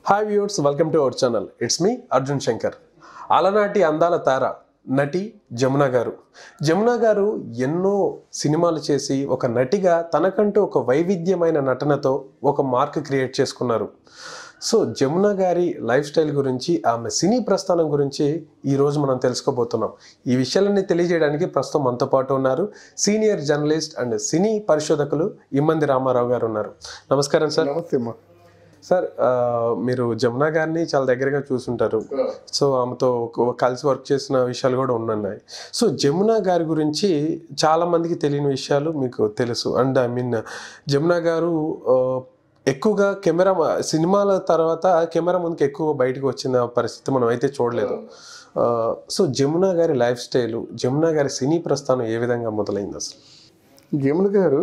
hi viewers welcome to our channel it's me Arjun Shankar అలనాటి అందాల తార నటి జమున గారు జమున గారు ఎన్నో సినిమాలు చేసి ఒక నటిగా తనకంటూ ఒక వైవిధ్యమైన నటనతో ఒక మార్క్ క్రియేట్ చేసుకున్నారు సో జమున గారి లైఫ్ స్టైల్ గురించి ఆమె సినీ ప్రస్థానం గురించి ఈరోజు మనం తెలుసుకోబోతున్నాం ఈ విషయాలన్నీ తెలియజేయడానికి ప్రస్తుతం మనతో పాటు ఉన్నారు సీనియర్ జర్నలిస్ట్ అండ్ సినీ పరిశోధకులు ఇమ్మంది రామారావు గారు ఉన్నారు నమస్కారం సార్ నమస్తే అమ్మా సార్ ఆ, మీరు జమున గారిని చాలా దగ్గరగా చూసుంటారు సో ఆమెతో ఒక- కలిసి వర్క్ చేసిన విషయాలు కూడా ఉన్నాయి సో జమున గారి గురించి చాలా మందికి తెలియని విషయాలు మీకు తెలుసు అండ్ ఐ మీన్ జమున గారు ఆ, ఎక్కువగా కెమెరా సినిమాల తర్వాత కెమెరా ముందుకు ఎక్కువ బయటకు వచ్చిన పరిస్థితి మనం అయితే చూడలేదు ఆ, సో జమున గారి లైఫ్ స్టైల్ జమున గారి సినీ ప్రస్థానం ఏ విధంగా మొదలైంది అసలు జమున గారు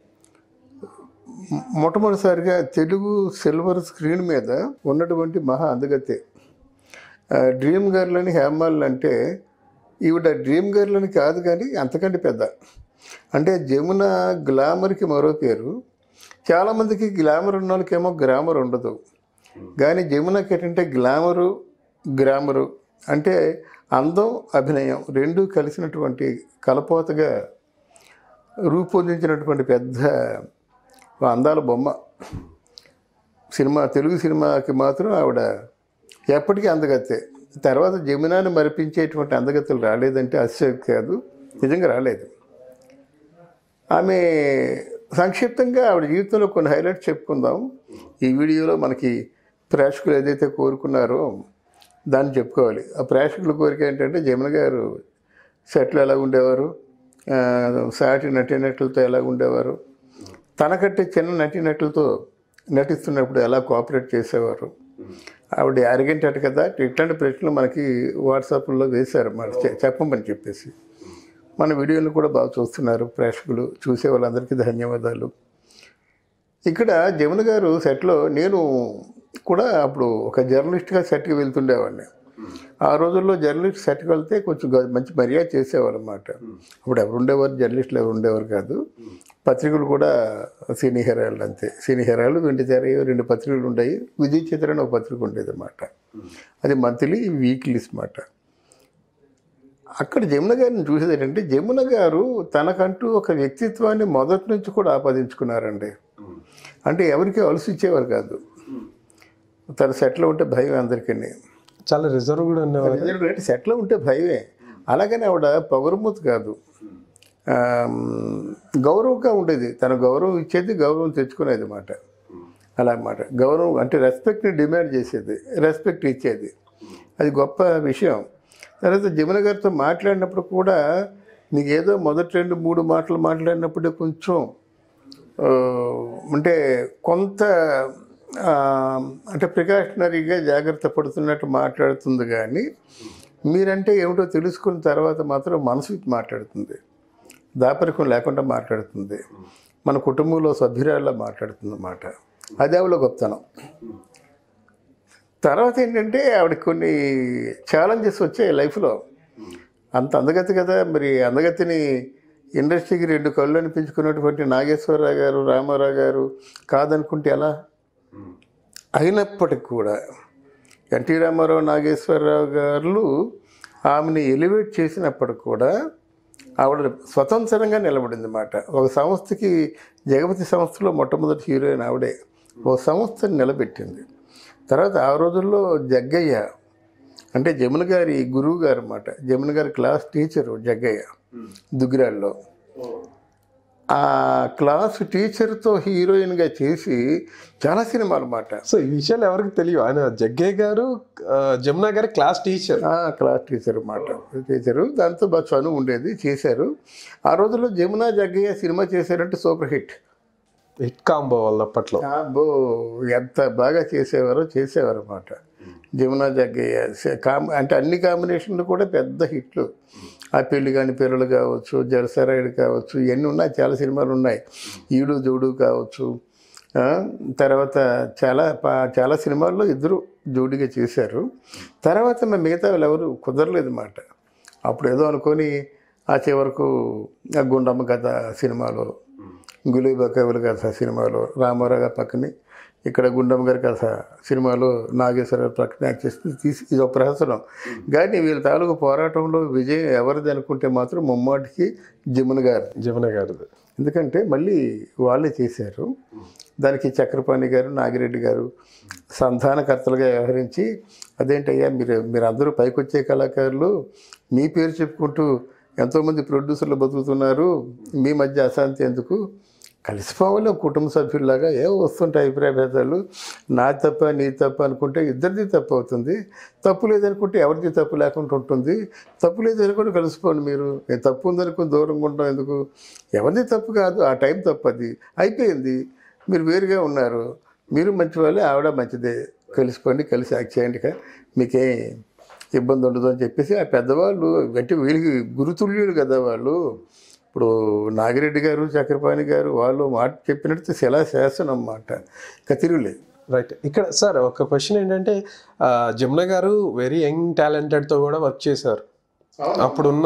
మొ- మొట్టమొదటిసారిగా తెలుగు సిల్వర్ స్క్రీన్ మీద ఉన్నటువంటి మహా అందగతే ఆ, డ్రీమ్ గర్ల్ అని హేమాల్ అంటే ఈవిడ డ్రీమ్ గర్ల్ అని కాదు కానీ అంతకంటే పెద్ద అంటే జమున గ్లామర్కి మరో పేరు చాలామందికి గ్లామర్ ఉన్న వాళ్ళకేమో గ్రామర్ ఉండదు కానీ జమునకి ఏంటంటే గ్లామరు గ్రామరు అంటే అందం అభినయం రెండూ కలిసినటువంటి కలపోతగా రూపొందించినటువంటి పెద్ద ఓ అందాల బొమ్మ సినిమా తెలుగు సినిమాకి మాత్రం ఆవిడ ఎప్పటికీ అందగత్తే తర్వాత జమునాని మరిపించేటువంటి అందగత్తెలు రాలేదంటే అతిశయోక్తి కాదు నిజంగా రాలేదు ఆమె సంక్షిప్తంగా ఆవిడ జీవితంలో కొన్ని హైలైట్స్ చెప్పుకుందాం ఈ వీడియోలో మనకి ప్రేక్షకులు ఏదైతే కోరుకున్నారో దాన్ని చెప్పుకోవాలి ఆ ప్రేక్షకుల కోరిక ఏంటంటే జమున గారు సెట్లు ఎలా ఉండేవారు ఆ, సాటి నటీనటులతో ఎలా ఉండేవారు తనకంటే చిన్న నటీనటులతో నటిస్తున్నప్పుడు ఎలా కోఆపరేట్ చేసేవారు ఆవిడ అరగంట అట కదా ఇట్లాంటి ప్రశ్నలు మనకి వాట్సాప్లో వేశారు మరి చె- చెప్పమని చెప్పేసి మన వీడియోలు కూడా బాగా చూస్తున్నారు ప్రేక్షకులు చూసే వాళ్ళందరికీ ధన్యవాదాలు ఇక్కడ జమున గారు సెట్లో నేను కూడా అప్పుడు ఒక జర్నలిస్ట్గా సెట్కి వెళ్తుండేవాడిని ఆ రోజుల్లో జర్నలిస్ట్ సెట్కి వెళ్తే కొంచెం గ- మంచి మర్యాద చేసేవారు అనమాట అప్పుడు ఎవరు ఉండేవారు జర్నలిస్టులు ఎవరు ఉండేవారు కాదు పత్రికలు కూడా సినీ హెరాల్డ్ అంతే సినీ హెరాల్డ్ వెండి తెర రెండు పత్రికలు ఉండేవి విజయ్ చిత్ర అని ఒక పత్రిక ఉండేది అన్నమాట అది మంత్లీ వీక్లీస్ అన్నమాట అక్కడ జమున గారిని చూసేది ఏంటంటే జమున గారు తనకంటూ ఒక వ్యక్తిత్వాన్ని మొదటి నుంచి కూడా ఆపాదించుకున్నారండి అంటే ఎవరికి అలసి ఇచ్చేవారు కాదు తన సెట్లో ఉంటే భయం అందరికీ చాలా రిజర్వ్ కూడా ఉండేవారు ఎందుకంటే సెట్లో ఉంటే భయమే అలాగని ఆవిడ పొగరుమూత కాదు ఆ, గౌరవంగా ఉండేది తన గౌరవం ఇచ్చేది గౌరవం తెచ్చుకునేది మాట అలా అన్నమాట గౌరవం అంటే రెస్పెక్ట్ని డిమాండ్ చేసేది రెస్పెక్ట్ ఇచ్చేది అది గొప్ప విషయం తర్వాత జమున గారితో మాట్లాడినప్పుడు కూడా నీకు ఏదో మొదటి రెండు మూడు మాటలు మాట్లాడినప్పుడే కొంచెం ఆ, అంటే కొంత ఆ, అంటే ప్రికాషనరీగా జాగ్రత్త పడుతున్నట్టు మాట్లాడుతుంది కానీ మీరంటే ఏమిటో తెలుసుకున్న తర్వాత మాత్రం మనసు విప్పి మాట్లాడుతుంది దాపరికం లేకుండా మాట్లాడుతుంది మన కుటుంబంలో సభ్యురాల్లా మాట్లాడుతుంది అన్నమాట అది ఆవిడ గొప్పతనం తర్వాత ఏంటంటే ఆవిడకి కొన్ని ఛాలెంజెస్ వచ్చాయి లైఫ్లో అంత అందగతి కదా మరి అందగతిని ఇండస్ట్రీకి రెండు కళ్ళు అనిపించుకున్నటువంటి నాగేశ్వరరావు గారు రామారావు గారు కాదనుకుంటే ఎలా అయినప్పటికి కూడా ఎన్టీ రామారావు నాగేశ్వరరావు గారు ఆమెని ఎలివేట్ చేసినప్పటికి కూడా ఆవిడ స్వతంత్రంగా నిలబడింది అన్నమాట ఒక సంస్థకి జగపతి సంస్థలో మొట్టమొదటి హీరోయిన్ ఆవిడే ఒక సంస్థని నిలబెట్టింది తర్వాత ఆ రోజుల్లో జగ్గయ్య అంటే జమున గారి గురువు గారు అన్నమాట జమున గారి క్లాస్ టీచరు జగ్గయ్య దుగ్గిరాల్లో ఆ క్లాస్ టీచర్తో హీరోయిన్గా చేసి చాలా సినిమాలు అన్నమాట సో ఈ విషయాలు ఎవరికి తెలియదు ఆయన జగ్గయ్య గారు ఆ, జమున గారి క్లాస్ టీచర్ ఆ, క్లాస్ టీచర్ అన్నమాట టీచరు దాంతో బాగా చనువు ఉండేది చేశారు ఆ రోజుల్లో జమున జగ్గయ్య సినిమా చేశారంటే సూపర్ హిట్ హిట్ కాంబో వాళ్ళు అప్పట్లో అబ్బో ఎంత బాగా చేసేవారో చేసేవారు అన్నమాట జమున జగ్గయ్య స- కాం అంటే అన్ని కాంబినేషన్లు కూడా పెద్ద హిట్లు ఆ పెళ్లి కాని పిల్లలు కావచ్చు జలసరాయుడు కావచ్చు ఇవన్నీ ఉన్నాయి చాలా సినిమాలు ఉన్నాయి ఈడు జోడు కావచ్చు ఆ, తర్వాత చాలా పా- చాలా సినిమాల్లో ఇద్దరు జోడిగా చేశారు తర్వాత మరి మిగతా వాళ్ళు ఎవరు కుదరలేదు అన్నమాట అప్పుడు ఏదో అనుకొని ఆ చివరకు ఆ గుండమ్మ కథ సినిమాలో గులేబా కవుల కథ సినిమాలో రామారావు గారి పక్కనే ఇక్కడ గుండమ్మ గారి కథ సినిమాలో నాగేశ్వరరావు పక్కన యాక్ట్ చేసి తీసి ఇది ఒక ప్రహసనం కానీ వీళ్ళ తాలూకు పోరాటంలో విజయం ఎవరిది అనుకుంటే మాత్రం ముమ్మాటికి జమున గారు జమున గారిది ఎందుకంటే మళ్ళీ వాళ్ళే చేశారు దానికి చక్రపాణి గారు నాగిరెడ్డి గారు సంధానకర్తలుగా వ్యవహరించి అదేంటయ్యా మీరు మీరు అందరూ పైకొచ్చే కళాకారులు మీ పేరు చెప్పుకుంటూ ఎంతోమంది ప్రొడ్యూసర్లు బతుకుతున్నారు మీ మధ్య అశాంతి ఎందుకు కలిసిపోవాలి ఒక కుటుంబ సభ్యుల్లాగా ఏ వస్తుంటాయి అభిప్రాయ భేదాలు నా తప్ప నీ తప్ప అనుకుంటే ఇద్దరిది తప్పు అవుతుంది తప్పు లేదనుకుంటే ఎవరిది తప్పు లేకుండా ఉంటుంది తప్పు లేదనుకుంటే కలిసిపోండి మీరు నేను తప్పు ఉందనుకుని దూరంగా ఉండడం ఎందుకు ఎవరిది తప్పు కాదు ఆ టైం తప్పు అది అయిపోయింది మీరు వేరుగా ఉన్నారు మీరు మంచి వాళ్ళే ఆవిడ మంచిదే కలిసిపోండి కలిసి యాక్ట్ చేయండి ఇక మీకేం ఇబ్బంది ఉండదు అని చెప్పేసి ఆ పెద్దవాళ్ళు అంటే వీళ్ళకి గురుతుల్యులు కదా వాళ్ళు ఇప్పుడు నాగిరెడ్డి గారు చక్రపాణి గారు వాళ్ళు మాట చెప్పినట్టు శిలా శాసనం అన్నమాట ఇక తిరుగులేదు రైట్ ఇక్కడ సార్ ఒక క్వశ్చన్ ఏంటంటే ఆ, జమున గారు వెరీ యంగ్ టాలెంటెడ్తో కూడా వర్క్ చేశారు అప్పుడున్న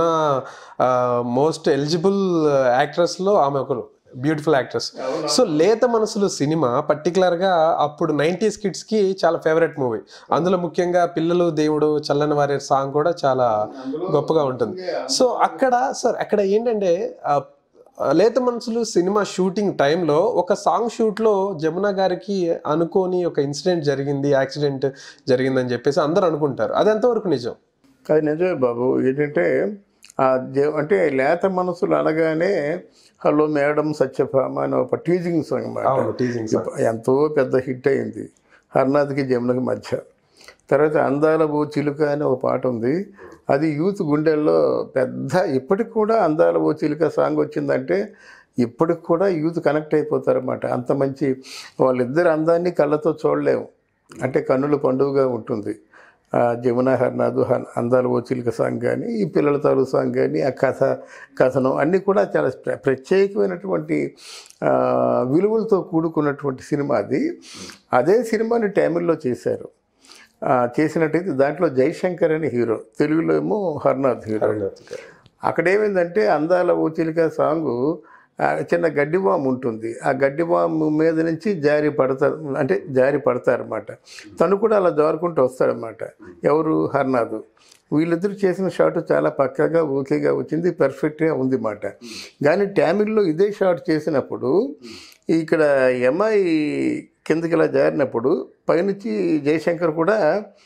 మోస్ట్ ఎలిజిబుల్ యాక్ట్రెస్లో ఆమె ఒకరు బ్యూటిఫుల్ యాక్ట్రెస్ సో లేత మనసులు సినిమా పర్టికులర్గా అప్పుడు నైంటీస్ కిడ్స్కి చాలా ఫేవరెట్ మూవీ అందులో ముఖ్యంగా పిల్లలు దేవుడు చల్లని వారి సాంగ్ కూడా చాలా గొప్పగా ఉంటుంది సో అక్కడ సార్ అక్కడ ఏంటంటే ఆ, లేత మనసులు సినిమా షూటింగ్ టైంలో ఒక సాంగ్ షూట్లో జమున గారికి అనుకోని ఒక ఇన్సిడెంట్ జరిగింది యాక్సిడెంట్ జరిగిందని చెప్పేసి అందరూ అనుకుంటారు అది ఎంతవరకు నిజం అది నిజమే బాబు ఏంటంటే ఆ దే అంటే లేత మనసులు అనగానే హలో మేడం సత్యభామ అని ఒక టీజింగ్ సాంగ్ అన్నమాట అవును టీజింగ్ సార్ ఎంతో పెద్ద హిట్ అయింది హర్నాథ్కి జమునకి మధ్య తర్వాత అందాల ఓ చిలుక అని ఒక పాట ఉంది అది యూత్ గుండెల్లో పెద్ద ఇప్పటికి కూడా అందాల ఓ చిలుక సాంగ్ వచ్చిందంటే ఇప్పటికి కూడా యూత్ కనెక్ట్ అయిపోతారన్నమాట అంత మంచి వాళ్ళిద్దరు అందాన్ని కళ్ళతో చూడలేము అంటే కన్నుల పండుగగా ఉంటుంది ఆ జమున హర్నాథ్ హన్ అందాల ఓ చిలుక సాంగ్ కానీ ఈ పిల్లల తాలూ సాంగ్ కానీ ఆ కథ కథనం అన్నీ కూడా చాలా ప్ర- ప్రత్యేకమైనటువంటి ఆ, విలువలతో కూడుకున్నటువంటి సినిమా అది అదే సినిమాని తమిళ్లో చేశారు ఆ, చేసినట్టయితే దాంట్లో జయశంకర్ అని హీరో తెలుగులో ఏమో హర్నాథ్ హీరో అక్కడ ఏమైందంటే అందాల ఓ చిలుక సాంగు ఆ, చిన్న గడ్డివాము ఉంటుంది ఆ గడ్డివాము మీద నుంచి జారి పడతారు అంటే జారి పడతారన్నమాట తను కూడా అలా జారుకుంటూ వస్తాడనమాట ఎవరు హర్నాథ్ వీళ్ళిద్దరు చేసిన షాట్ చాలా పక్కగా ఓకేగా వచ్చింది పర్ఫెక్ట్గా ఉంది మాట కానీ టామిల్లో ఇదే షాట్ చేసినప్పుడు ఇక్కడ ఎంఐ కిందకి ఇలా జారినప్పుడు పైనుంచి జయశంకర్ కూడా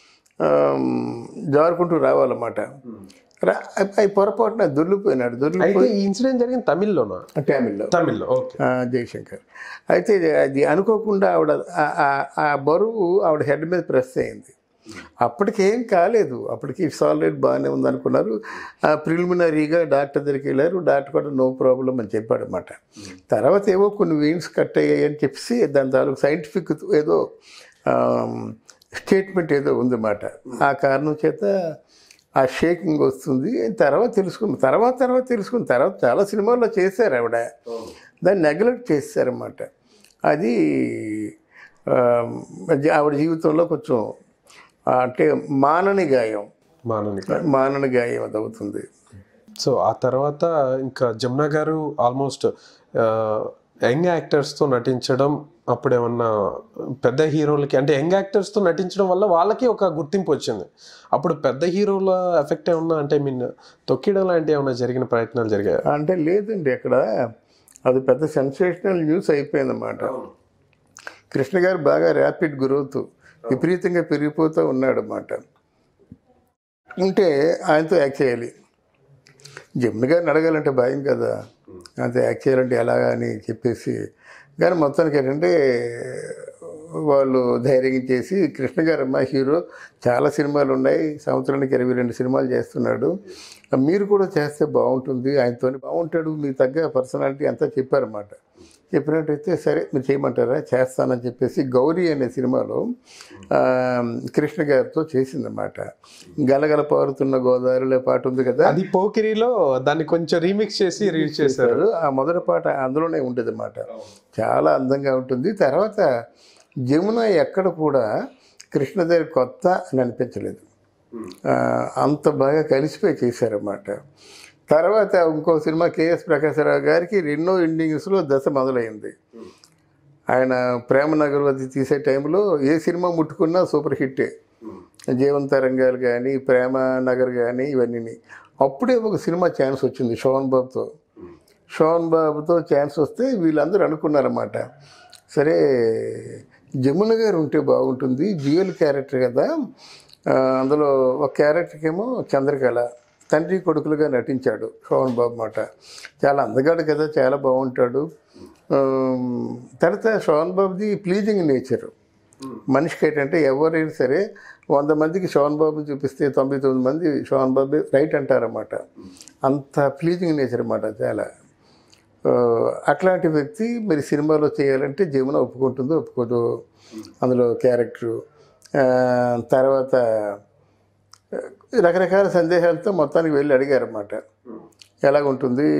ఆమ్, జారుకుంటూ రావాలన్నమాట రా అవి పొరపాటున దొర్లిపోయినాడు దొర్లిపోయి అయితే ఈ ఇన్సిడెంట్ జరిగింది తమిళ్లోనా టామిల్లో తమిళ్లో ఓకే ఆ, జయశంకర్ అయితే ఇది- అది అనుకోకుండా ఆవిడ ఆ- ఆ- ఆ బరువు ఆవిడ హెడ్ మీద ప్రెస్ అయింది అప్పటికేం కాలేదు అప్పటికి ఇట్స్ ఆల్రెడీ బాగానే ఉంది అనుకున్నారు ఆ ప్రిలిమినరీగా డాక్టర్ దగ్గరికి వెళ్ళారు డాక్టర్ కూడా నో ప్రాబ్లం అని చెప్పాడు అనమాట తర్వాత ఏవో కొన్ని వీన్స్ కట్ అయ్యాయి అని చెప్పేసి దాని తాలూకు సైంటిఫిక్ ఏదో స్టేట్మెంట్ ఏదో ఉందన్నమాట ఆ కారణం చేత ఆ షేకింగ్ వస్తుంది తర్వాత తెలుసుకుంది తర్వాత తర్వాత తెలుసుకుంది తర్వాత చాలా సినిమాల్లో చేశారు ఆవిడ దాన్ని నెగ్లెక్ట్ చేశారన్నమాట అది ఆ, ఆవిడ జీవితంలో కొంచెం ఆ, అంటే మానని గాయం మాననిక మానని గాయం అది అవుతుంది సో ఆ తర్వాత ఇంకా జమున గారు ఆల్మోస్ట్ యంగ్ యాక్టర్స్తో నటించడం అప్పుడేమన్నా పెద్ద హీరోలకి అంటే యంగ్ యాక్టర్స్తో నటించడం వల్ల వాళ్ళకి ఒక గుర్తింపు వచ్చింది అప్పుడు పెద్ద హీరోల ఎఫెక్ట్ ఏమన్నా అంటే మీన్ తొక్కియడం లాంటి ఏమన్నా జరిగిన ప్రయత్నాలు జరిగాయి అంటే లేదండి అక్కడ అది పెద్ద సెన్సేషనల్ న్యూస్ అయిపోయిందన్నమాట కృష్ణ గారు బాగా ర్యాపిడ్ గ్రోత్ విపరీతంగా పెరిగిపోతూ ఉన్నాడు అన్నమాట ఉంటే ఆయనతో యాక్ట్ చేయాలి జమ్మి గారిని అడగాలంటే భయం కదా అంతే యాక్ట్ చేయాలంటే ఎలాగా అని చెప్పేసి కానీ మొత్తానికి ఏంటంటే వాళ్ళు ధైర్యం చేసి కృష్ణ గారు అమ్మ హీరో చాలా సినిమాలు ఉన్నాయి సంవత్సరానికి ఇరవై రెండు సినిమాలు చేస్తున్నాడు మీరు కూడా చేస్తే బాగుంటుంది ఆయనతో బాగుంటాడు మీ తగ్గ పర్సనాలిటీ అంతా చెప్పారన్నమాట చెప్పినట్టయితే సరే మీరు చేయమంటారా చేస్తానని చెప్పేసి గౌరీ అనే సినిమాలో ఆ, కృష్ణ గారితో చేసిందన్నమాట గలగల పారుతున్న గోదావరిలో పాట ఉంది కదా అది పోకిరిలో దాన్ని కొంచెం రీమిక్స్ చేసి రీడ్ చేశారు చేశారు ఆ మొదటి పాట అందులోనే ఉండేది అన్నమాట చాలా అందంగా ఉంటుంది తర్వాత జమున ఎక్కడ కూడా కృష్ణదేవి కొత్త అని అనిపించలేదు ఆ, అంత బాగా కలిసిపోయి చేశారన్నమాట తర్వాత ఇంకో సినిమా కేఎస్ ప్రకాశరావు గారికి రెండో ఎండింగ్స్లో దశ మొదలైంది ఆయన ప్రేమ నగరవతి తీసే టైంలో ఏ సినిమా ముట్టుకున్నా సూపర్ హిట్టే జీవన్ తరంగాలు కానీ ప్రేమ నగర్ కానీ ఇవన్నీ అప్పుడే ఒక సినిమా ఛాన్స్ వచ్చింది శోభన్ బాబుతో శోభన్ బాబుతో ఛాన్స్ వస్తే వీళ్ళందరూ అనుకున్నారన్నమాట సరే జమున గారు ఉంటే బాగుంటుంది జియల్ క్యారెక్టర్ కదా ఆ, అందులో ఒక క్యారెక్టర్కి ఏమో చంద్రకళ తండ్రి కొడుకులుగా నటించాడు శోభన్ బాబు మాట చాలా అందగాడు కదా చాలా బాగుంటాడు ఆమ్, తర్వాత శోభన్ బాబుది ప్లీజింగ్ నేచర్ మనిషికి ఏంటంటే ఎవరైనా సరే వంద మందికి శోభన్ బాబుని చూపిస్తే తొంభై తొమ్మిది మంది శోభన్ బాబు రైట్ అంటారన్నమాట అంత ప్లీజింగ్ నేచర్ అన్నమాట చాలా ఆ, అట్లాంటి వ్యక్తి మరి సినిమాలో చేయాలంటే జమున ఒప్పుకుంటుందో ఒప్పుకోదు అందులో క్యారెక్టరు ఆ, తర్వాత ఆ, రకరకాల సందేహాలతో మొత్తానికి వెళ్ళి అడిగారన్నమాట ఎలాగుంటుంది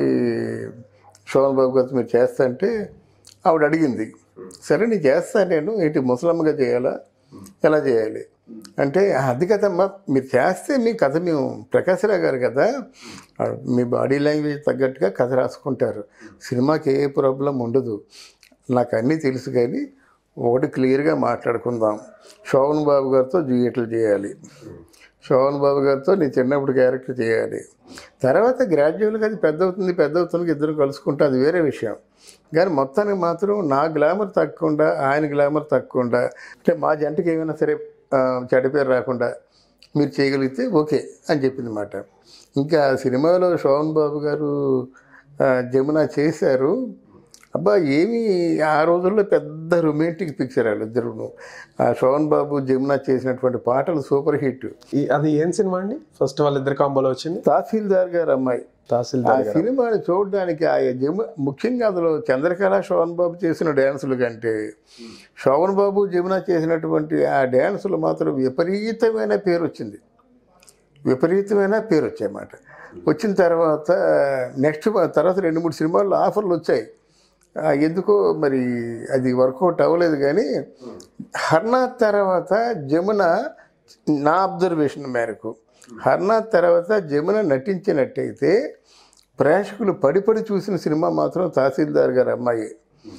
శోభన్ బాబు గారితో మీరు చేస్తా అంటే ఆవిడ అడిగింది సరే నేను చేస్తాను నేను ఏంటి ముసలమ్మగా చేయాలా ఎలా చేయాలి అంటే అది కదమ్మా మీరు చేస్తే మీ కథ మేము ప్రకాశ్రావు గారు కదా ఆ, మీ బాడీ లాంగ్వేజ్ తగ్గట్టుగా కథ రాసుకుంటారు సినిమాకి ఏ ప్రాబ్లం ఉండదు నాకు అన్నీ తెలుసు కానీ ఒకటి క్లియర్గా మాట్లాడుకుందాం శోభన్ బాబు గారితో డ్యూయట్లు చేయాలి శోభన్ బాబు గారితో నీ చిన్నప్పుడు క్యారెక్టర్ చేయాలి తర్వాత గ్రాడ్యువల్గా అది పెద్ద అవుతుంది పెద్ద అవుతుంది ఇద్దరు కలుసుకుంటే అది వేరే విషయం కానీ మొత్తానికి మాత్రం నా గ్లామర్ తగ్గకుండా ఆయన గ్లామర్ తగ్గకుండా అంటే మా జంటకి ఏమైనా సరే ఆ, చెడ్డ పేరు రాకుండా మీరు చేయగలిగితే ఓకే అని చెప్పింది మాట ఇంకా సినిమాలో శోభన్ బాబు గారు ఆ, జమున చేశారు అబ్బా ఏమి ఆ రోజుల్లో పెద్ద రొమాంటిక్ పిక్చర్ వాళ్ళిద్దరును ఆ శోభన్ బాబు జమున చేసినటువంటి పాటలు సూపర్ హిట్ ఈ- అది ఏం సినిమా అండి ఫస్ట్ వాళ్ళిద్దరి కాంబోలో వచ్చింది తహసీల్దార్ గారు అమ్మాయి ఆ తహసీల్దార్ గారు సినిమాని చూడడానికి ఆ జము ముఖ్యంగా అందులో చంద్రకళ శోభన్ బాబు చేసిన డ్యాన్సులు కంటే శోభన్ బాబు జమున చేసినటువంటి ఆ డ్యాన్సులు మాత్రం విపరీతమైన పేరు వచ్చింది విపరీతమైన పేరు వచ్చాయన్నమాట వచ్చిన తర్వాత నెక్స్ట్ తర్వాత రెండు మూడు సినిమాల్లో ఆఫర్లు వచ్చాయి ఆ, ఎందుకో మరి అది వర్కౌట్ అవ్వలేదు కానీ హర్నాథ్ తర్వాత జమున నా అబ్జర్వేషన్ మేరకు హర్నాథ్ తర్వాత జమున నటించినట్టయితే ప్రేక్షకులు పడి పడి చూసిన సినిమా మాత్రం తహసీల్దార్ గారి అమ్మాయి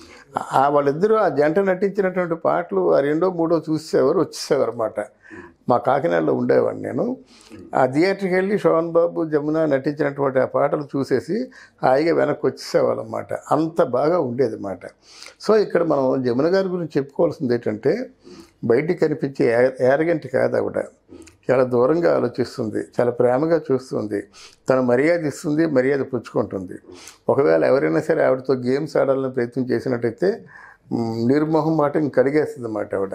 ఆ వాళ్ళిద్దరూ ఆ జంట నటించినటువంటి పాటలు ఆ రెండో మూడో చూసేవారు వచ్చేసేవారు అనమాట మా కాకినాడలో ఉండేవాడిని నేను ఆ థియేటర్కి వెళ్ళి శోభన్ బాబు జమున నటించినటువంటి ఆ పాటలు చూసేసి హాయిగా వెనక్కి వచ్చేసేవాళ్ళం అన్నమాట అంత బాగా ఉండేది అన్నమాట సో ఇక్కడ మనం జమున గారి గురించి చెప్పుకోవాల్సింది ఏంటంటే బయటికి కనిపించే ఏరగంటి కాదు ఆవిడ చాలా దూరంగా ఆలోచిస్తుంది చాలా ప్రేమగా చూస్తుంది తను మర్యాద ఇస్తుంది మర్యాద పుచ్చుకుంటుంది ఒకవేళ ఎవరైనా సరే ఆవిడతో గేమ్స్ ఆడాలని ప్రయత్నం చేసినట్టయితే మ్, నిర్మోహం మాట ఇంక కడిగేస్తుంది అన్నమాట ఆవిడ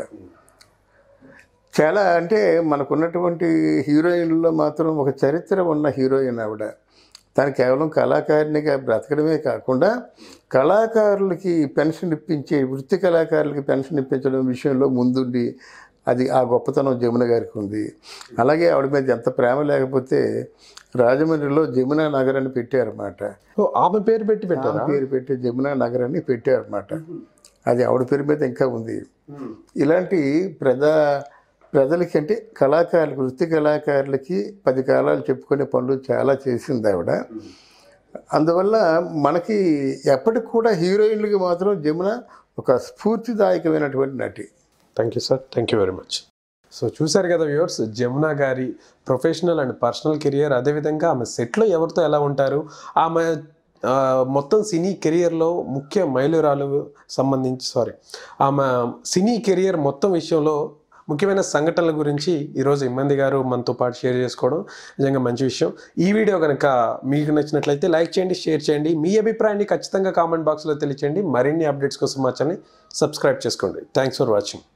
చాలా అంటే మనకున్నటువంటి హీరోయిన్లలో మాత్రం ఒక చరిత్ర ఉన్న హీరోయిన్ ఆవిడ తను కేవలం కళాకారిణిగా బ్రతకడమే కాకుండా కళాకారులకి పెన్షన్ ఇప్పించే వృత్తి కళాకారులకి పెన్షన్ ఇప్పించడం విషయంలో ముందుండి అది ఆ గొప్పతనం జమున గారికి ఉంది అలాగే ఆవిడ మీద ఎంత ప్రేమ లేకపోతే రాజమండ్రిలో జమునా నగర్ అని పెట్టారన్నమాట ఓ, ఆమె పేరు పెట్టి పెట్టారా ఆమె పేరు పెట్టి జమునా నగర్ అని పెట్టారన్నమాట అది ఆవిడ పేరు మీద ఇంకా ఉంది ఇలాంటి ప్రజా ప్రజలకి అంటే కళాకారులకు వృత్తి కళాకారులకి పది కాలాలు చెప్పుకునే పనులు చాలా చేసింది ఆవిడ అందువల్ల మనకి ఎప్పటికి కూడా హీరోయిన్లకి మాత్రం జమున ఒక స్ఫూర్తిదాయకమైనటువంటి నటి thank you sir thank you very much so చూశారు కదా వ్యూవర్స్ జమున గారి ప్రొఫెషనల్ అండ్ పర్సనల్ కెరియర్ అదేవిధంగా ఆమె సెట్లో ఎవరితో ఎలా ఉంటారు ఆమె ఆ, మొత్తం సినీ కెరియర్లో ముఖ్య మైలురాలు సంబంధించి సారీ ఆమె సినీ కెరియర్ మొత్తం విషయంలో ముఖ్యమైన సంఘటనల గురించి ఈరోజు ఇమ్మంది గారు మనతో పాటు షేర్ చేసుకోవడం నిజంగా మంచి విషయం ఈ వీడియో కనుక మీకు నచ్చినట్లయితే లైక్ చేయండి షేర్ చేయండి మీ అభిప్రాయాన్ని ఖచ్చితంగా కామెంట్ బాక్స్లో తెలియచేయండి మరిన్ని అప్డేట్స్ కోసం మా ఛానల్ని సబ్స్క్రైబ్ చేసుకోండి థ్యాంక్స్ ఫర్ వాచింగ్